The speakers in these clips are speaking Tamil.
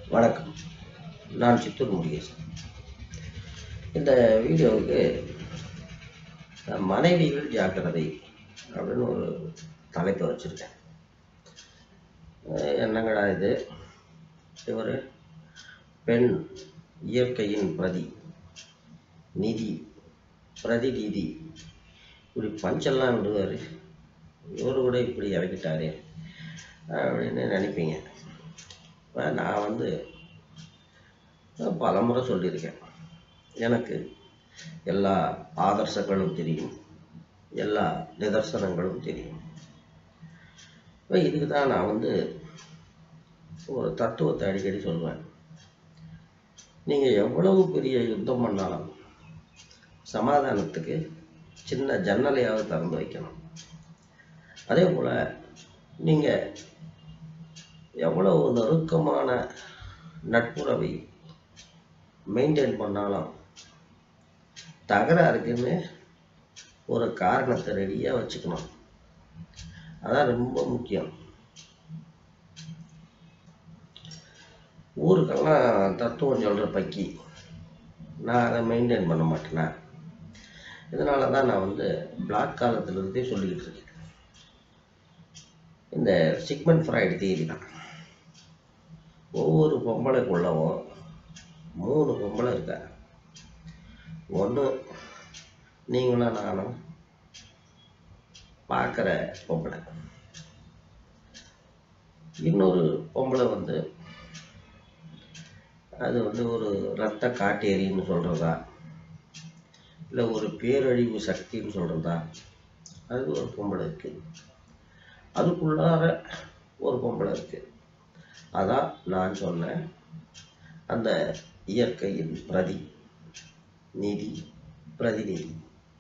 வணக்கம் நான் சித்தூர் முருகேசன் இந்த வீடியோவுக்கு மனைவிகள் ஜாக்கிரதை அப்படின்னு ஒரு தலைப்பை வச்சுருக்கேன் என்னங்கடா இது இவர் பெண் இயற்கையின் பிரதி நிதி பிரதிநிதி இப்படி பஞ்செல்லாம் விடுவார் இவர் கூட இப்படி இறக்கிட்டாரே அப்படின்னு நினைப்பீங்க இப்ப நான் வந்து பலமுறை சொல்லியிருக்கேன் எனக்கு எல்லா ஆதர்சங்களும் தெரியும் எல்லா நிதர்சனங்களும் தெரியும் இப்போ இதுக்கு தான் நான் வந்து ஒரு தத்துவத்தை அடிக்கடி சொல்லுவேன் நீங்கள் எவ்வளவு பெரிய யுத்தம் பண்ணாலும் சமாதானத்துக்கு சின்ன ஜன்னலையாவது திறந்து வைக்கணும் அதே போல் நீங்கள் எவ்வளவு நெருக்கமான நட்புறவை மெயின்டைன் பண்ணாலும் தகராறுக்குன்னு ஒரு காரணத்தை ரெடியாக வச்சுக்கணும் அதான் ரொம்ப முக்கியம் ஊருக்கெல்லாம் தத்துவம் சொல்கிற பக்கி நான் அதை மெயின்டைன் பண்ண மாட்டேனா இதனால தான் நான் வந்து பிளாக் காலத்திலிருந்தே சொல்லிக்கிட்டு இருக்கேன் இந்த சிக்மன் ஃப்ராய்டு தியரி தான் ஒவ்வொரு பொம்பளைக்குள்ளவும் மூணு பொம்பளை இருக்கா ஒன்று நீங்களும் நானும் பார்க்குற பொம்பளை இன்னொரு பொம்பளை வந்து அது வந்து ஒரு ரத்த காட்டேரின்னு சொல்கிறதா இல்லை ஒரு பேரழிவு சக்தின்னு சொல்கிறதா அது ஒரு பொம்பளை இருக்குது அதுக்குள்ளார ஒரு பொம்பளை இருக்குது அதான் நான் சொன்னேன் அந்த இயற்கையின் பிரதி நிதி பிரதிநிதி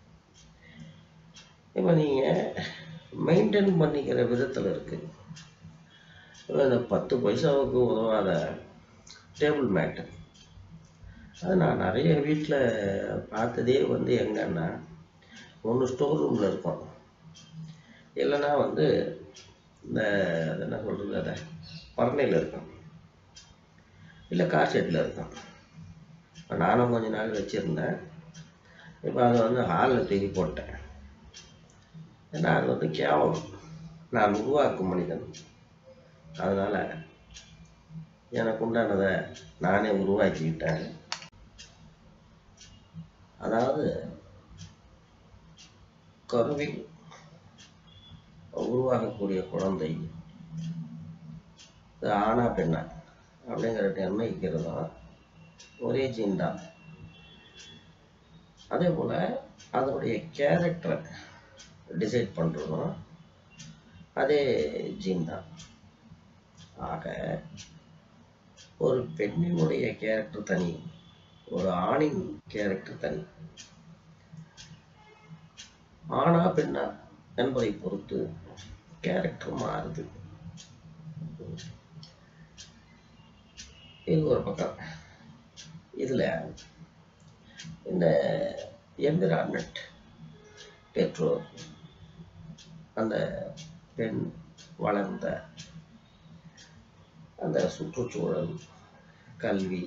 இப்போ நீங்கள் மெயின்டைன் பண்ணிக்கிற விதத்தில் இருக்குது இந்த பத்து பைசாவுக்கு உதவாத டேபிள் மேட்டு அது நான் நிறைய வீட்டில் பார்த்ததே வந்து எங்கன்னா ஒன்று ஸ்டோர் ரூமில் இருக்கும் இல்லைன்னா வந்து இந்த அது என்ன சொல்கிறது அதை பரணையில் இருக்கும் இல்லை கார் ஷெட்டில் இருக்கும் இப்போ நானும் கொஞ்ச நாள் வச்சுருந்தேன் இப்போ அதை வந்து ஹாலில் தூக்கி போட்டேன் ஏன்னா அது வந்து கேவலம் நான் உருவாக்கும் மனிதன் அதனால் எனக்கு உண்டானதை நானே உருவாக்கிக்கிட்டேன் அதாவது கருவில் உருவாகக்கூடிய குழந்தை இது ஆணா பெண்ணா அப்படிங்கிற நிர்ணயிக்கிறதும் ஒரே ஜீன் தான் அதே போல் அதனுடைய கேரக்டரை டிசைட் பண்ணுறதும் அதே ஜீன் தான் ஆக ஒரு பெண்ணினுடைய கேரக்டர் தனி ஒரு ஆணின் கேரக்டர் தனி ஆணா பெண்ணா என்பதை பொறுத்து கேரக்டர் மாறுது இது ஒரு பக்கம் இதில் இந்த என்விரான்மெண்ட் பெற்றோர் அந்த பெண் வளர்ந்த அந்த சுற்றுச்சூழல் கல்வி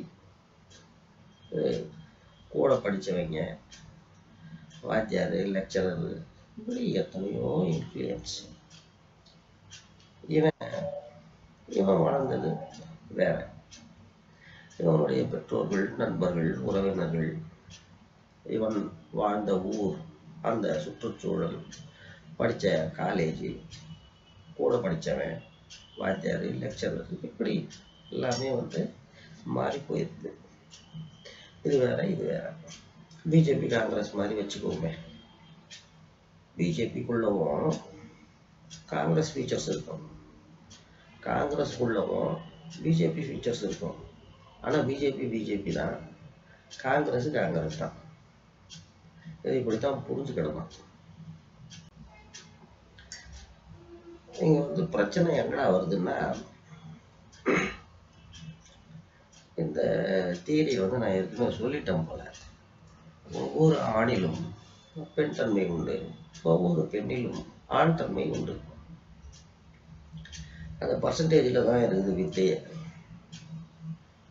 கூட படித்தவங்க வாத்தியார் லெக்சரரு இப்படி எத்தனையோ இன்ஃப்ளூயன்ஸ் இவன் இவன் வளர்ந்தது வேற இவனுடைய பெற்றோர்கள் நண்பர்கள் உறவினர்கள் இவன் வாழ்ந்த ஊர் அந்த சுற்றுச்சூழல் படித்த காலேஜ் கூட படித்தவன் வாத்தியார் லெக்சரர் இப்படி எல்லாமே வந்து மாறி போயிருக்கு இது வேற இது வேற பிஜேபி காங்கிரஸ் மாதிரி வச்சுக்கோமே பிஜேபிக்குள்ளவும் காங்கிரஸ் ஃபீச்சர்ஸ் இருக்கும் காங்கிரஸ்க்குள்ளவும் பிஜேபி ஃபீச்சர்ஸ் இருக்கும் ஆனால் பிஜேபி பிஜேபி தான் காங்கிரஸ் காங்கிரஸ் தான் இது இப்படித்தான் புரிஞ்சுக்கிடணும் இங்க வந்து பிரச்சனை எங்கடா வருதுன்னா இந்த தியரி வந்து நான் ஏற்கனவே சொல்லிட்டேன் போல ஒவ்வொரு ஆணிலும் பெண் தன்மை உண்டு ஒவ்வொரு பெண்ணிலும் ஆண் தன்மை உண்டு அந்த பர்சன்டேஜில் தான் இருக்குது வித்தையே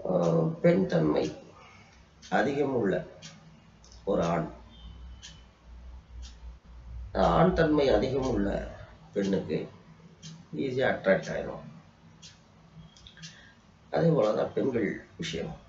ஆஹ் பெண் தன்மை அதிகம் உள்ள ஒரு ஆண் ஆண் தன்மை அதிகம் உள்ள பெண்ணுக்கு ஈஸியாக அட்ராக்ட் ஆயிடும் அதே போல தான் பெண்கள் விஷயம்